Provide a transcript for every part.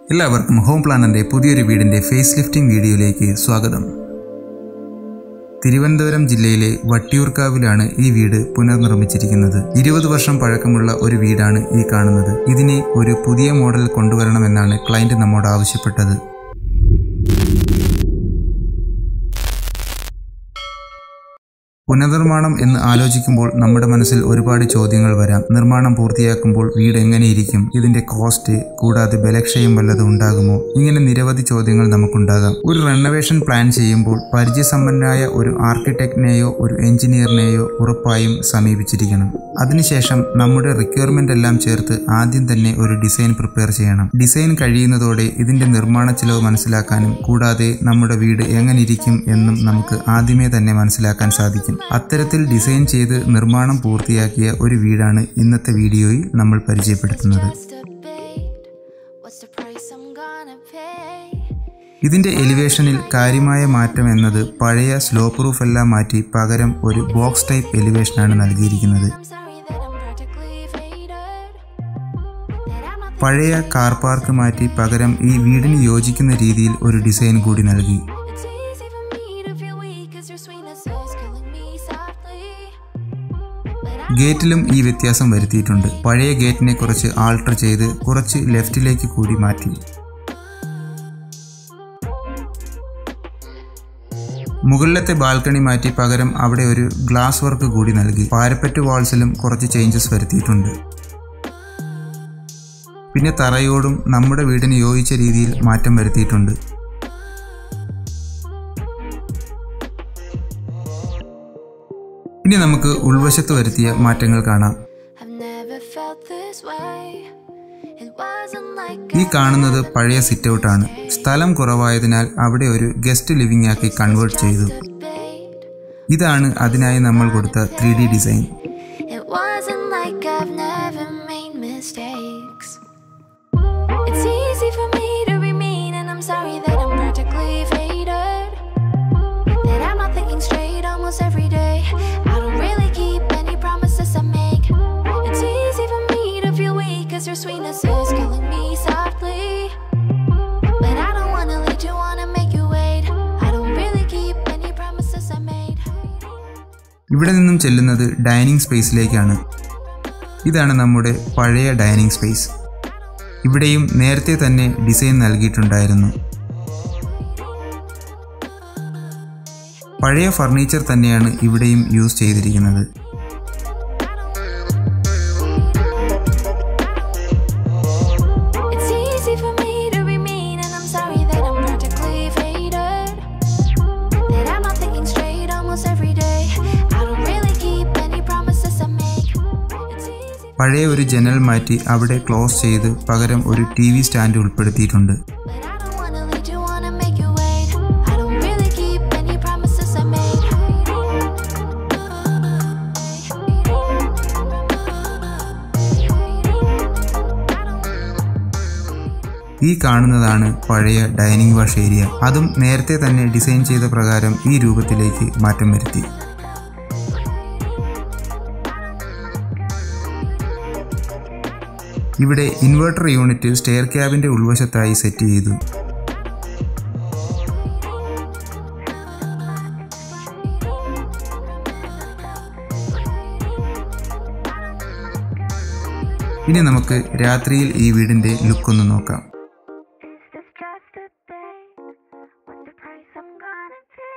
എല്ലാവർക്കും ഹോം പ്ലാനറിന്റെ പുതിയൊരു വീടിന്റെ ഫേസ് ലിഫ്റ്റിംഗ് വീഡിയോയിലേക്ക് സ്വാഗതം തിരുവനന്തപുരം ജില്ലയിലെ വട്ടിയൂർക്കാവിലാണ് ഈ വീട് പുനർനിർമ്മിച്ചിരിക്കുന്നത് ഇരുപത് വർഷം പഴക്കമുള്ള ഒരു വീടാണ് ഈ കാണുന്നത് ഇതിനെ ഒരു പുതിയ മോഡൽ കൊണ്ടുവരണമെന്നാണ് ക്ലയന്റ് നമ്മോട് ആവശ്യപ്പെട്ടത് പുനർനിർമ്മാണം എന്ന് ആലോചിക്കുമ്പോൾ നമ്മുടെ മനസ്സിൽ ഒരുപാട് ചോദ്യങ്ങൾ വരാം നിർമ്മാണം പൂർത്തിയാക്കുമ്പോൾ വീട് എങ്ങനെയിരിക്കും ഇതിന്റെ കോസ്റ്റ് കൂടാതെ ബലക്ഷയം വല്ലതും ഉണ്ടാകുമോ ഇങ്ങനെ നിരവധി ചോദ്യങ്ങൾ നമുക്കുണ്ടാകാം ഒരു റെനോവേഷൻ പ്ലാൻ ചെയ്യുമ്പോൾ പരിചയസമ്പന്നനായ ഒരു ആർക്കിടെക്റ്റിനെയോ ഒരു എഞ്ചിനീയറിനെയോ ഉറപ്പായും സമീപിച്ചിരിക്കണം അതിനുശേഷം നമ്മുടെ റിക്വയർമെന്റ് എല്ലാം ചേർത്ത് ആദ്യം തന്നെ ഒരു ഡിസൈൻ പ്രിപ്പയർ ചെയ്യണം ഡിസൈൻ കഴിയുന്നതോടെ ഇതിന്റെ നിർമ്മാണ ചിലവ് മനസ്സിലാക്കാനും കൂടാതെ നമ്മുടെ വീട് എങ്ങനെ ഇരിക്കും എന്നും നമുക്ക് ആദ്യമേ തന്നെ മനസ്സിലാക്കാൻ സാധിക്കും അത്തരത്തിൽ ഡിസൈൻ ചെയ്ത് നിർമ്മാണം പൂർത്തിയാക്കിയ ഒരു വീടാണ് ഇന്നത്തെ വീഡിയോയിൽ നമ്മൾ പരിചയപ്പെടുത്തുന്നത് Just debate what's the price I'm gonna pay. ഇതിന്റെ എലിവേഷനിൽ കാര്യമായ മാറ്റം എന്നത് പഴയ സ്ലോ പ്രൂഫ് എല്ലാം മാറ്റി പകരം ഒരു ബോക്സ് ടൈപ്പ് എലിവേഷനാണ് നൽകിയിരിക്കുന്നത് I'm sorry that I'm practically faded. That I'm not പഴയ കാർ പാർക്ക് മാറ്റി പകരം ഈ വീടിന് യോജിക്കുന്ന രീതിയിൽ ഒരു ഡിസൈൻ കൂടി നൽകി It's easy for me to feel weak 'cause your sweetness is killing me softly. But I ഗേറ്റിലും ഈ വ്യത്യാസം വരുത്തിയിട്ടുണ്ട് പഴയ ഗേറ്റിനെ കുറച്ച് ആൾട്ടർ ചെയ്ത് കുറച്ച് ലെഫ്റ്റിലേക്ക് കൂടി മാറ്റി മുകളിലത്തെ ബാൽക്കണി മാറ്റി പകരം അവിടെ ഒരു ഗ്ലാസ് വർക്ക് കൂടി നൽകി പാരപ്പറ്റ് വാൾസിലും കുറച്ച് ചേഞ്ചസ് വരുത്തിയിട്ടുണ്ട് പിന്നെ തറയോടും നമ്മുടെ വീടിന് യോജിച്ച രീതിയിൽ മാറ്റം വരുത്തിയിട്ടുണ്ട് ഇനി നമുക്ക് ഉൾവശത്ത് വരുത്തിയ മാറ്റങ്ങൾ കാണാം I've never felt this way. It wasn't like ഈ കാണുന്നത് പഴയ സിറ്റ് ഔട്ടാണ് സ്ഥലം കുറവായതിനാൽ അവിടെ ഒരു ഗസ്റ്റ് ലിവിംഗ് ആക്കി കൺവേർട്ട് ചെയ്തു debate. ഇതാണ് അതിനായി നമ്മൾ കൊടുത്ത three D design It wasn't like I've never made mistakes. It's easy for me to be mean, and I'm sorry that I'm practically faded. That I'm not thinking straight almost every day. I don't really keep any promises I make. It's easy for me to feel weak, cause your sweetness is killing me softly. But I don't wanna lead you on and make you wait. I don't really keep any promises I made. ഇവിടെ നിന്നും ചെല്ലുന്നത് dining സ്പേസിലേക്കാണ് ഇതാണ് നമ്മുടെ പഴയ dining space ഇവിടെയും നേരത്തെ തന്നെ design നൽകിയിട്ടുണ്ടായിരുന്നു പഴയ ഫർണിച്ചർ തന്നെയാണ് ഇവിടെയും യൂസ് ചെയ്തിരിക്കുന്നത് It's easy for me to be mean, and I'm sorry that I'm practically faded. That I'm not thinking straight almost every day. I don't really keep any promises I make. It's easy, പഴയ ഒരു ജനൽ മാറ്റി അവിടെ close ചെയ്ത് പകരം ഒരു T V stand ഉൾപ്പെടുത്തിയിട്ടുണ്ട് but I don't wanna lead you on and make you wait. I don't really keep any promises I made. ഈ കാണുന്നതാണ് പഴയ ഡൈനിങ് വാഷ് ഏരിയ അതും നേരത്തെ തന്നെ ഡിസൈൻ ചെയ്ത പ്രകാരം ഈ രൂപത്തിലേക്ക് മാറ്റം വരുത്തി ഇവിടെ ഇൻവെർട്ടർ യൂണിറ്റ് സ്റ്റെയർ ക്യാബിന്റെ ഉൾവശത്തായി സെറ്റ് ചെയ്തു ഇനി നമുക്ക് രാത്രിയിൽ ഈ വീടിന്റെ ലുക്ക് ഒന്ന് നോക്കാം This is just a debate. What's the price I'm gonna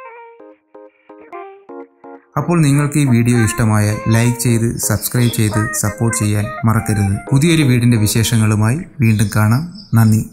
pay? അപ്പോൾ നിങ്ങൾക്ക് ഈ വീഡിയോ ഇഷ്ടമായ ലൈക്ക് ചെയ്ത് സബ്സ്ക്രൈബ് ചെയ്ത് സപ്പോർട്ട് ചെയ്യാൻ മറക്കരുത് പുതിയൊരു വീടിന്റെ വിശേഷങ്ങളുമായി വീണ്ടും കാണാം നന്ദി